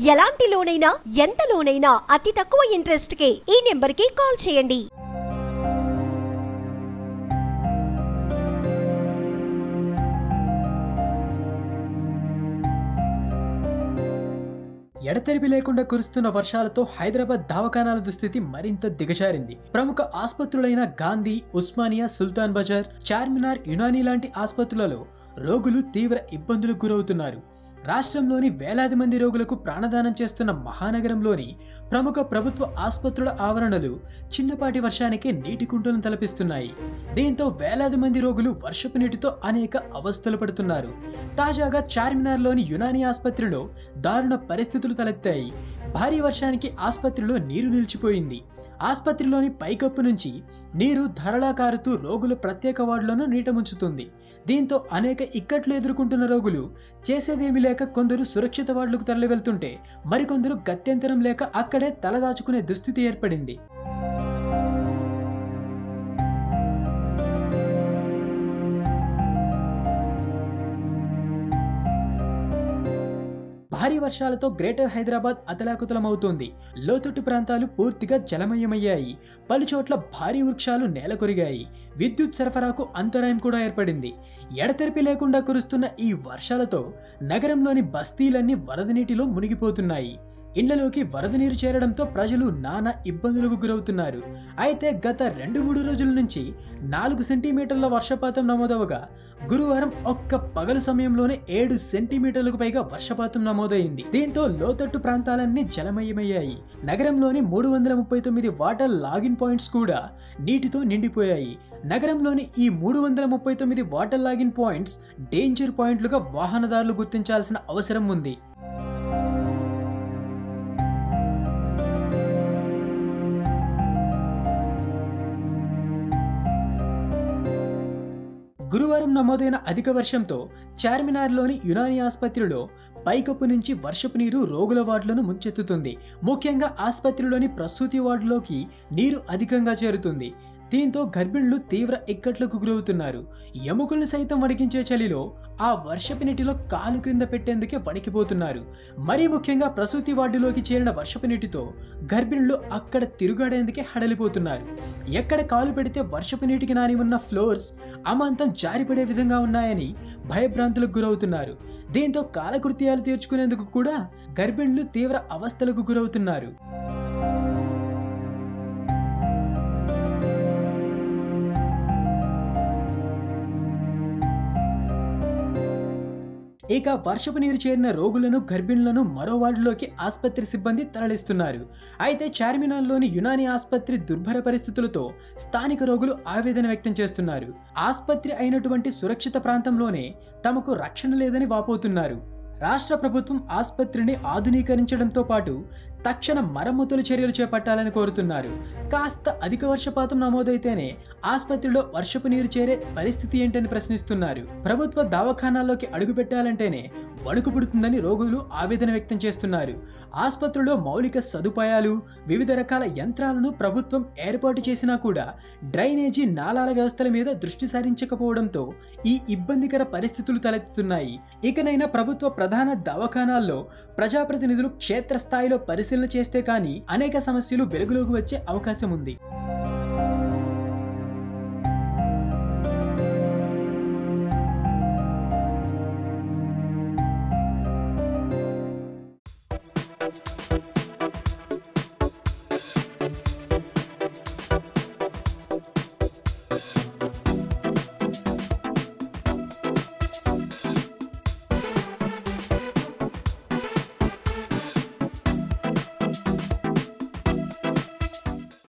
ఎలాంటి లోనైనా ఎంత లోనైనా అతి తక్కువ ఇంట్రెస్ట్ కే ఈ నెంబర్ కి కాల్ చేయండి ఎడతెరిపి లేకుండా కురుస్తున్న వర్షాలతో హైదరాబాద్ దవాఖానాల దుస్థితి మరింత దిగజారింది ప్రముఖ ఆసుపత్రులైన గాంధీ ఉస్మానియా సుల్తాన్ బజార్ చార్మినార్ యునానీ లాంటి ఆసుపత్రులలో రోగులు తీవ్ర ఇబ్బందులకు గురవుతున్నారు రాష్ట్రంలోని వేలాది మంది రోగులకు ప్రాణదానం చేస్తున్న మహానగరంలోని ప్రముఖ ప్రభుత్వ ఆసుపత్రుల ఆవరణలు చిన్నపాటి వర్షానికి నీటి కుంటలను తలపిస్తున్నాయి దీంతో వేలాది మంది రోగులు వర్షపు నీటితో అనేక అవస్థలు పడుతున్నారు తాజాగా చార్మినార్లోని యునానీ ఆసుపత్రిలో దారుణ పరిస్థితులు తలెత్తాయి భారీ వర్షానికి ఆసుపత్రిలో నీరు నిలిచిపోయింది ఆసుపత్రిలోని పైకప్పు నుంచి నీరు ధరలా కారుతూ రోగుల ప్రత్యేక వార్డులను నీట ముంచుతుంది దీంతో అనేక ఇక్కట్లు ఎదుర్కొంటున్న రోగులు చేసేదేమీ లేక కొందరు సురక్షిత వార్డులకు తరలి వెళ్తుంటే మరికొందరు గత్యంతరం లేక అక్కడే తలదాచుకునే దుస్థితి ఏర్పడింది భారీ వర్షాలతో గ్రేటర్ హైదరాబాద్ అతలాకుతలమవుతోంది లోతట్టు ప్రాంతాలు పూర్తిగా జలమయమయ్యాయి పలుచోట్ల భారీ వృక్షాలు నేలకొరిగాయి విద్యుత్ సరఫరాకు అంతరాయం కూడా ఏర్పడింది ఎడతెరిపి లేకుండా కురుస్తున్న ఈ వర్షాలతో నగరంలోని బస్తీలన్నీ వరద నీటిలో మునిగిపోతున్నాయి ఇళ్లలోకి వరద నీరు చేరడంతో ప్రజలు నానా ఇబ్బందులకు గురవుతున్నారు అయితే గత రెండు మూడు రోజుల నుంచి నాలుగు సెంటీమీటర్ల వర్షపాతం నమోదవగా గురువారం ఒక్క పగలు సమయంలోనే ఏడు సెంటీమీటర్లకు పైగా వర్షపాతం నమోదైంది దీంతో లోతట్టు ప్రాంతాలన్నీ జలమయమయ్యాయి నగరంలోని మూడు వందల ముప్పై తొమ్మిది వాటర్ లాగిన్ పాయింట్స్ కూడా నీటితో నిండిపోయాయి నగరంలోని ఈ మూడు వందల ముప్పై తొమ్మిది వాటర్ లాగిన్ పాయింట్స్ డేంజర్ పాయింట్లుగా వాహనదారులు గుర్తించాల్సిన అవసరం ఉంది గురువారం నమోదైన అధిక వర్షంతో చార్మినార్లోని యునానీ ఆసుపత్రిలో పైకప్పు నుంచి వర్షపు నీరు రోగుల వార్డులను ముంచెత్తుతుంది ముఖ్యంగా ఆసుపత్రిలోని ప్రసూతి వార్డులోకి నీరు అధికంగా చేరుతుంది దీంతో గర్భిణులు తీవ్ర ఇక్కట్లకు గురవుతున్నారు ఎముకలను సైతం వణికించే చలిలో ఆ వర్షపు నీటిలో కాలు క్రింద పెట్టేందుకే వణికిపోతున్నారు మరీ ముఖ్యంగా ప్రసూతి వార్డులోకి చేరిన వర్షపు నీటితో గర్భిణులు అక్కడ తిరుగాడేందుకే హడలిపోతున్నారు ఎక్కడ కాలు పెడితే వర్షపు నీటికి నాని ఉన్న ఫ్లోర్స్ అమాంతం జారిపడే విధంగా ఉన్నాయని భయభ్రాంతులకు గురవుతున్నారు దీంతో కాలకృత్యాలు తీర్చుకునేందుకు కూడా గర్భిణులు తీవ్ర అవస్థలకు గురవుతున్నారు ఇక వర్షపు నీరు చేరిన రోగులను గర్భిణులను మరో వార్డులోకి ఆసుపత్రి సిబ్బంది తరలిస్తున్నారు అయితే చార్మినార్లోని యునాని ఆసుపత్రి దుర్భర పరిస్థితులతో స్థానిక రోగులు ఆవేదన వ్యక్తం చేస్తున్నారు ఆసుపత్రి అయినటువంటి సురక్షిత ప్రాంతంలోనే తమకు రక్షణ లేదని వాపోతున్నారు రాష్ట్ర ప్రభుత్వం ఆసుపత్రిని ఆధునీకరించడంతో పాటు తక్షణ మరమ్మతుల చర్యలు చేపట్టాలని కోరుతున్నారు కాస్త అధిక వర్షపాతం నమోదైతేనే ఆసుపత్రిలో వర్షపు నీరు చేరే పరిస్థితి ఏంటని ప్రశ్నిస్తున్నారు ప్రభుత్వ దవాఖానాల్లోకి అడుగు పెట్టాలంటేనే వణుకు పుడుతుందని రోగులు ఆవేదన వ్యక్తం చేస్తున్నారు ఆసుపత్రిలో మౌలిక సదుపాయాలు వివిధ రకాల యంత్రాలను ప్రభుత్వం ఏర్పాటు చేసినా కూడా డ్రైనేజీ నాలాల వ్యవస్థల మీద దృష్టి సారించకపోవడంతో ఈ ఇబ్బందికర పరిస్థితులు తలెత్తుతున్నాయి ఇకనైనా ప్రభుత్వ ప్రధాన దవాఖానాల్లో ప్రజాప్రతినిధులు క్షేత్రస్థాయిలో పరిశీలన చేస్తే కానీ అనేక సమస్యలు వెలుగులోకి వచ్చే అవకాశం ఉంది